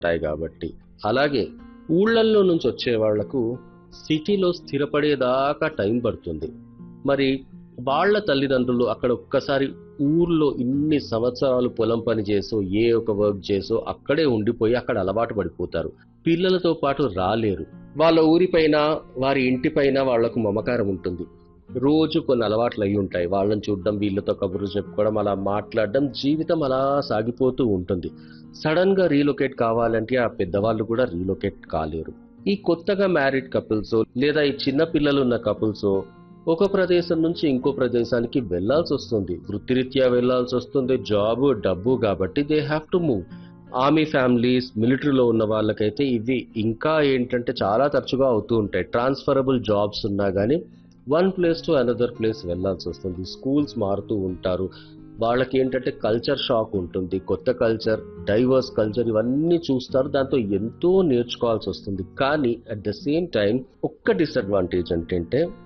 ఉంటాయి కాబట్టి అలాగే ఊళ్ళల్లో నుంచి వచ్చే వాళ్లకు సిటీలో స్థిరపడేదాకా టైం పడుతుంది మరి వాళ్ళ తల్లిదండ్రులు అక్కడ ఒక్కసారి ఊర్లో ఇన్ని సంవత్సరాలు పొలం పని చేసో ఏ ఒక వర్క్ చేసో అక్కడే ఉండిపోయి అక్కడ అలవాటు పడిపోతారు పిల్లలతో పాటు రాలేరు వాళ్ళ ఊరిపైన వారి ఇంటిపైన వాళ్లకు మమకారం ఉంటుంది రోజు కొన్ని అలవాట్లు అయి ఉంటాయి వాళ్ళని చూడడం వీళ్ళతో కబుర్లు చెప్పుకోవడం అలా మాట్లాడడం జీవితం అలా సాగిపోతూ ఉంటుంది సడన్ గా రీలొకేట్ కావాలంటే ఆ పెద్దవాళ్ళు కూడా రీలొకేట్ కాలేరు ఈ కొత్తగా మ్యారీడ్ కపుల్స్ లేదా ఈ చిన్న పిల్లలు ఉన్న కపుల్స్ ఒక ప్రదేశం నుంచి ఇంకో ప్రదేశానికి వెళ్లాల్సి వస్తుంది వృత్తిరీత్యా వెళ్లాల్సి వస్తుంది జాబ్ డబ్బు కాబట్టి they have to move army families మిలిటరీలో ఉన్న వాళ్ళకైతే ఇవి ఇంకా ఏంటంటే చాలా తరచుగా అవుతూ ఉంటాయి ట్రాన్స్ఫరబుల్ జాబ్స్ ఉన్నా కానీ one place to another place వెళ్లాల్సి వస్తుంది స్కూల్స్ మారుతూ ఉంటారు వాళ్ళకి ఏంటంటే కల్చర్ షాక్ ఉంటుంది కొత్త కల్చర్ డైవర్స్ కల్చర్ ఇవన్నీ చూస్తారు దాంతో ఎంతో నేర్చుకోవాల్సి వస్తుంది కానీ అట్ ద సేమ్ టైం ఒక్క డిసడ్వాంటేజ్ ఏంటంటే